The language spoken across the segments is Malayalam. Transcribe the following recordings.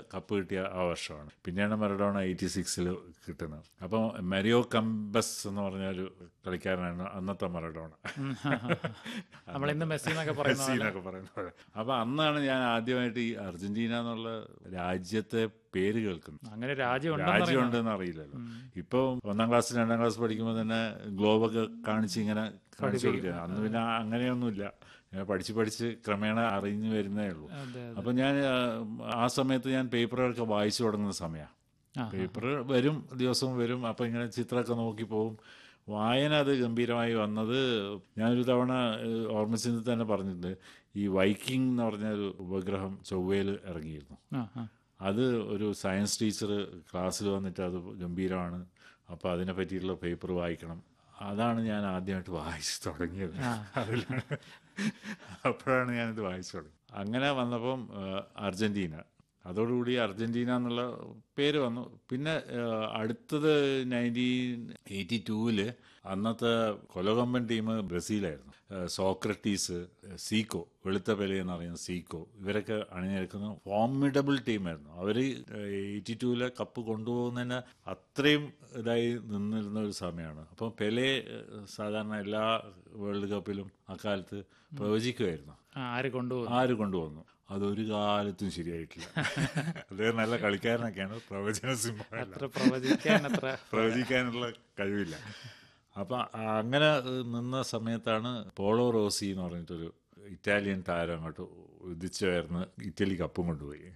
കപ്പ് കിട്ടിയ ആ വർഷമാണ് പിന്നെയാണ് മറഡോണ എയ്റ്റി സിക്സിൽ കിട്ടുന്നത് അപ്പോൾ മെരിയോ കമ്പസ് എന്ന് പറഞ്ഞ ഒരു കളിക്കാരനാണ് അന്നത്തെ മറഡോണ നമ്മൾ ഇന്ന് മെസ്സി എന്നൊക്കെ പറയുന്ന മെസ്സി എന്നൊക്കെ പറയുന്ന പോലെ അപ്പോൾ അന്നാണ് ഞാൻ ആദ്യമായിട്ട് ഈ അർജന്റീന എന്നുള്ള രാജ്യത്തെ പേര് കേൾക്കുന്നത് അങ്ങനെ രാജ്യം ഉണ്ടെന്ന് രാജ്യമുണ്ടെന്ന് അറിയില്ലല്ലോ ഇപ്പോൾ ഒന്നാം ക്ലാസ് രണ്ടാം ക്ലാസ് പഠിക്കുമ്പോൾ തന്നെ ഗ്ലോബൊക്കെ കാണിച്ച് ഇങ്ങനെ കാണിച്ചു കൊടുക്കുക അന്ന് പിന്നെ അങ്ങനെയൊന്നുമില്ല ഇങ്ങനെ പഠിച്ച് പഠിച്ച് ക്രമേണ അറിഞ്ഞു വരുന്നേ ഉള്ളൂ അതെ അപ്പം ഞാൻ ആ, ആ സമയത്ത് ഞാൻ പേപ്പറുകളൊക്കെ വായിച്ചു തുടങ്ങുന്ന സമയമാണ് ആ, പേപ്പർ വരും ദിവസവും വരും അപ്പം ഇങ്ങനെ ചിത്രമൊക്കെ നോക്കി പോകും വായന അത് ഗംഭീരമായി വന്നത് ഞാനൊരു തവണ ഏഹ്, ഓർമ്മിച്ചത് തന്നെ പറഞ്ഞിട്ടുണ്ട് ഈ വൈക്കിംഗ് എന്ന് പറഞ്ഞ ഒരു ഉപഗ്രഹം ചൊവ്വയിൽ ഇറങ്ങിയിരുന്നു ആ, ആ. അത് ഒരു സയൻസ് ടീച്ചർ ക്ലാസ്സിൽ വന്നിട്ട് അത് ഗംഭീരമാണ് അപ്പോൾ അതിനെ പറ്റിയിട്ടുള്ള പേപ്പർ വായിക്കണം അതാണ് ഞാൻ ആദ്യമായിട്ട് വായിച്ചു തുടങ്ങിയത് അതിലാണ് അപ്പോഴാണ് ഞാനിത് വായിച്ചു തുടങ്ങി അങ്ങനെ വന്നപ്പം ആ, അർജന്റീന അതോടുകൂടി അർജന്റീന എന്നുള്ള പേര് വന്നു പിന്നെ ആ, അടുത്തത് നയൻറ്റീൻ എയ്റ്റി ടൂവിൽ അന്നത്തെ കൊലകൊമ്പൻ ടീം ബ്രസീലായിരുന്നു ആ, സോക്രട്ടീസ് സീക്കോ വെളുത്ത പെലെ എന്ന് പറയുന്ന സീക്കോ ഇവരൊക്കെ അണിനിരക്കുന്ന ഫോമിഡബിൾ ടീമായിരുന്നു അവർ എയ്റ്റി ടൂവിലെ കപ്പ് കൊണ്ടുപോകുന്നതിന് അത്രയും ഇതായി നിന്നിരുന്ന ഒരു സമയമാണ് അപ്പം പെലെ ഏഹ്, സാധാരണ എല്ലാ വേൾഡ് കപ്പിലും അക്കാലത്ത് പ്രവചിക്കുമായിരുന്നു ആ, ആര് കൊണ്ടുപോകും ആര് കൊണ്ടുവന്നു അതൊരു കാലത്തും ശരിയായിട്ടില്ല അദ്ദേഹം നല്ല കളിക്കാരനൊക്കെയാണ് പ്രവചന സിംഹമല്ല അത്ര പ്രവചിക്കാൻ അത്ര പ്രവചിക്കാനുള്ള കഴിവില്ല അപ്പം അങ്ങനെ നിന്ന സമയത്താണ് പോളോ റോസി എന്ന് പറഞ്ഞിട്ടൊരു ഇറ്റാലിയൻ താരം അങ്ങോട്ട് ഉദിച്ചുയർന്ന് ഇറ്റലി കപ്പും കൊണ്ടുപോയി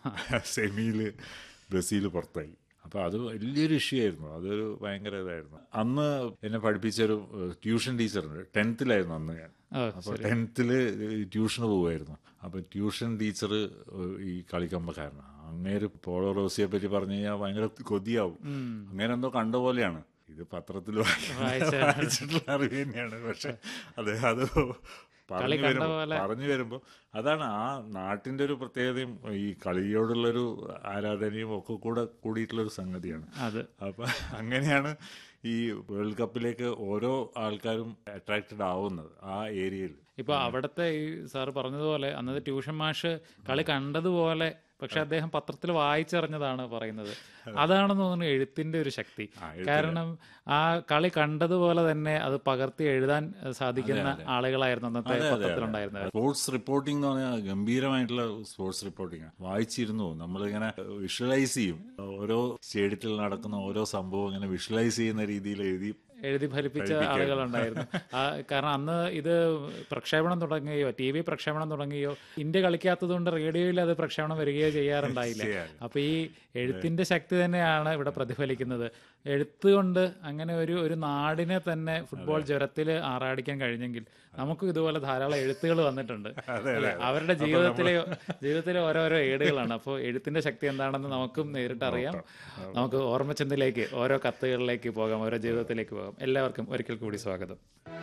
സെമിയിൽ ബ്രസീൽ പുറത്തായി അപ്പോൾ അത് വലിയൊരു ഇഷ്യൂ ആയിരുന്നു അതൊരു ഭയങ്കര ഇതായിരുന്നു അന്ന് എന്നെ പഠിപ്പിച്ചൊരു ട്യൂഷൻ ടീച്ചറുണ്ട് ടെൻത്തിലായിരുന്നു അന്ന് ഞാൻ ഓ, അപ്പോൾ ടെൻത്തിൽ ട്യൂഷന് പോവുമായിരുന്നു അപ്പോൾ ട്യൂഷൻ ടീച്ചർ ഈ കളിക്കമ്പക്കാരനാണ് അങ്ങേര് പോളോ റോസിയെ പറ്റി പറഞ്ഞു കഴിഞ്ഞാൽ ഭയങ്കര കൊതിയാവും അങ്ങനെ എന്തോ കണ്ട പോലെയാണ് ഇത് പത്രത്തിൽ വായിച്ച- വായിച്ചിട്ടുള്ള അറിവ് തന്നെയാണ് പക്ഷെ അദ്ദേഹം അത് പറഞ്ഞു കണ്ട വരുമ്പോൾ പോലെ. പറഞ്ഞു വരുമ്പോൾ അതാണ് ആ നാട്ടിന്റെ ഒരു പ്രത്യേകതയും ഈ കളിയോടുള്ളൊരു ആരാധനയും ഒക്കെ കൂടെ കൂടിയിട്ടുള്ളൊരു സംഗതിയാണ് അത് അപ്പൊ അങ്ങനെയാണ് ഈ വേൾഡ് കപ്പിലേക്ക് ഓരോ ആൾക്കാരും അട്രാക്റ്റഡ് ആവുന്നത് ആ ഏരിയയിൽ ഇപ്പൊ അവിടുത്തെ ഈ സാർ പറഞ്ഞതുപോലെ അന്നത്തെ ട്യൂഷൻ മാഷ് കളി കണ്ടതുപോലെ പക്ഷെ അദ്ദേഹം പത്രത്തിൽ വായിച്ചറിഞ്ഞതാണ് പറയുന്നത് അതാണെന്ന് തോന്നുന്നു എഴുത്തിന്റെ ഒരു ശക്തി കാരണം ആ കളി കണ്ടതുപോലെ തന്നെ അത് പകർത്തി എഴുതാൻ സാധിക്കുന്ന ആളുകളായിരുന്നു അന്നത്തെ പത്രത്തിലുണ്ടായിരുന്നത് സ്പോർട്സ് റിപ്പോർട്ടിംഗ് എന്ന് പറഞ്ഞാൽ ഗംഭീരമായിട്ടുള്ള സ്പോർട്സ് റിപ്പോർട്ടിംഗ് വായിച്ചിരുന്നു നമ്മളിങ്ങനെ വിഷ്വലൈസ് ചെയ്യും ഓരോ സ്റ്റേഡിയത്തിൽ നടക്കുന്ന ഓരോ സംഭവം ഇങ്ങനെ വിഷ്വലൈസ് ചെയ്യുന്ന രീതിയിൽ എഴുതി എഴുതി ഫലിപ്പിച്ച ആളുകളുണ്ടായിരുന്നു ആ, കാരണം അന്ന് ഇത് പ്രക്ഷേപണം തുടങ്ങുകയോ ടി വി പ്രക്ഷേപണം തുടങ്ങുകയോ ഇന്ത്യ കളിക്കാത്തതുകൊണ്ട് റേഡിയോയിൽ അത് പ്രക്ഷേപണം വരികയോ ചെയ്യാറുണ്ടായില്ല അപ്പൊ ഈ എഴുത്തിന്റെ ശക്തി തന്നെയാണ് ഇവിടെ പ്രതിഫലിക്കുന്നത് എഴുത്ത് കൊണ്ട് അങ്ങനെ ഒരു ഒരു നാടിനെ തന്നെ ഫുട്ബോൾ ജ്വരത്തിൽ ആറാടിക്കാൻ കഴിഞ്ഞെങ്കിൽ നമുക്കും ഇതുപോലെ ധാരാളം എഴുത്തുകൾ വന്നിട്ടുണ്ട് അല്ലേ? അവരുടെ ജീവിതത്തിലെ ജീവിതത്തിലെ ഓരോരോ ഏടുകളാണ് അപ്പോൾ എഴുത്തിന്റെ ശക്തി എന്താണെന്ന് നമുക്കും നേരിട്ട് അറിയാം നമുക്ക് ഓർമ്മച്ചന്തിലേക്ക് ഓരോ കത്തുകളിലേക്ക് പോകാം ഓരോ ജീവിതത്തിലേക്ക് പോകാം എല്ലാവർക്കും ഒരിക്കൽ കൂടി സ്വാഗതം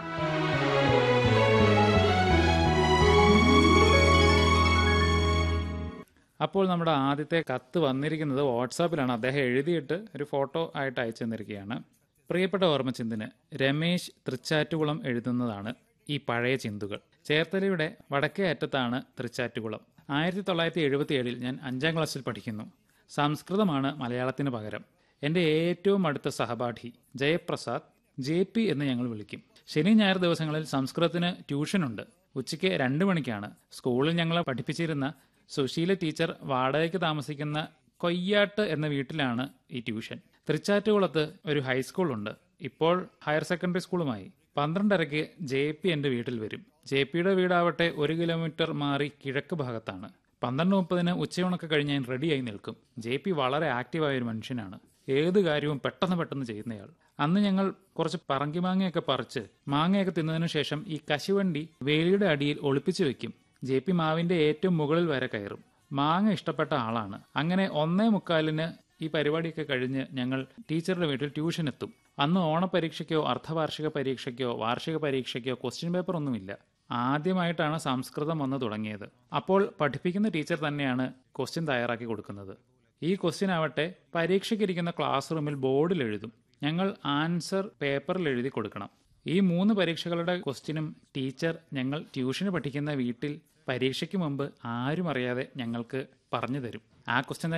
അപ്പോൾ നമ്മുടെ ആദ്യത്തെ കത്ത് വന്നിരിക്കുന്നത് വാട്സാപ്പിലാണ് അദ്ദേഹം എഴുതിയിട്ട് ഒരു ഫോട്ടോ ആയിട്ട് അയച്ചു തന്നിരിക്കുകയാണ് പ്രിയപ്പെട്ട ഓർമ്മച്ചിന്തിന് രമേശ് തൃച്ചാറ്റുകുളം എഴുതുന്നതാണ് ഈ പഴയ ചിന്തുകൾ ചേർത്തലയുടെ വടക്കേ അറ്റത്താണ് തൃച്ചാറ്റുകുളം ആയിരത്തി തൊള്ളായിരത്തി എഴുപത്തി ഏഴിൽ ഞാൻ അഞ്ചാം ക്ലാസ്സിൽ പഠിക്കുന്നു സംസ്കൃതമാണ് മലയാളത്തിന് പകരം എൻ്റെ ഏറ്റവും അടുത്ത സഹപാഠി ജയപ്രസാദ് ജെ പി എന്ന് ഞങ്ങൾ വിളിക്കും ശനി ഞായർ ദിവസങ്ങളിൽ സംസ്കൃതത്തിന് ട്യൂഷനുണ്ട് ഉച്ചയ്ക്ക് രണ്ട് മണിക്കാണ് സ്കൂളിൽ ഞങ്ങളെ പഠിപ്പിച്ചിരുന്ന സുശീല ടീച്ചർ വാടകയ്ക്ക് താമസിക്കുന്ന കൊയ്യാട്ട് എന്ന വീട്ടിലാണ് ഈ ട്യൂഷൻ തൃച്ചാറ്റുകുളത്ത് ഒരു ഹൈസ്കൂളുണ്ട് ഇപ്പോൾ ഹയർ സെക്കൻഡറി സ്കൂളുമായി പന്ത്രണ്ടരയ്ക്ക് ജെ പി എൻ്റെ വീട്ടിൽ വരും ജെ പിയുടെ വീടാവട്ടെ ഒരു കിലോമീറ്റർ മാറി കിഴക്ക് ഭാഗത്താണ് പന്ത്രണ്ട് മുപ്പതിന് ഉച്ചയൂണൊക്കെ കഴിഞ്ഞ് ഞാൻ റെഡിയായി നിൽക്കും ജെ പി വളരെ ആക്റ്റീവായ ഒരു മനുഷ്യനാണ് ഏത് കാര്യവും പെട്ടെന്ന് പെട്ടെന്ന് ചെയ്യുന്നയാൾ അന്ന് ഞങ്ങൾ കുറച്ച് പറങ്കി മാങ്ങയൊക്കെ പറിച്ച് മാങ്ങയൊക്കെ തിന്നതിനു ശേഷം ഈ കശുവണ്ടി വേലിയുടെ അടിയിൽ ഒളിപ്പിച്ചു വെക്കും ജെ പി മാവിന്റെ ഏറ്റവും മുകളിൽ വരെ കയറും മാങ്ങ ഇഷ്ടപ്പെട്ട ആളാണ് അങ്ങനെ ഒന്നേ മുക്കാലിന് ഈ പരിപാടിയൊക്കെ കഴിഞ്ഞ് ഞങ്ങൾ ടീച്ചറുടെ വീട്ടിൽ ട്യൂഷൻ എത്തും അന്ന് ഓണപരീക്ഷയ്ക്കോ അർദ്ധവാർഷിക പരീക്ഷയ്ക്കോ വാർഷിക പരീക്ഷയ്ക്കോ ക്വസ്റ്റ്യൻ പേപ്പർ ഒന്നുമില്ല ആദ്യമായിട്ടാണ് സംസ്കൃതം വന്ന് തുടങ്ങിയത് അപ്പോൾ പഠിപ്പിക്കുന്ന ടീച്ചർ തന്നെയാണ് ക്വസ്റ്റ്യൻ തയ്യാറാക്കി കൊടുക്കുന്നത് ഈ ക്വസ്റ്റ്യൻ ആവട്ടെ പരീക്ഷയ്ക്കിരിക്കുന്ന ക്ലാസ് റൂമിൽ ബോർഡിൽ എഴുതും ഞങ്ങൾ ആൻസർ പേപ്പറിൽ എഴുതി കൊടുക്കണം ഈ മൂന്ന് പരീക്ഷകളുടെ ക്വസ്റ്റ്യനും ടീച്ചർ ഞങ്ങൾ ട്യൂഷന് പഠിക്കുന്ന വീട്ടിൽ പരീക്ഷയ്ക്ക് മുമ്പ് ആരും അറിയാതെ ഞങ്ങൾക്ക് പറഞ്ഞു തരും ആ ക്വസ്റ്റ്യൻ